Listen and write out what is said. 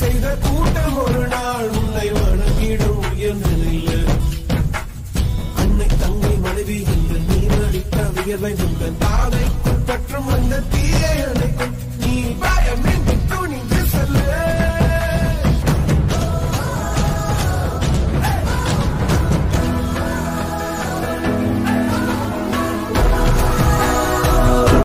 செய்த கூட்டம் ஒரு நாள் உன்னை வணங்கிடும் உயர்ந்த நிலையில் அன்னை தங்கை மனைவி என்று நீ நடித்த வியர்வை உங்கள் பாதைக்குள் பற்றும் அந்த தீயை அணைக்கும் நீ பயமின்றி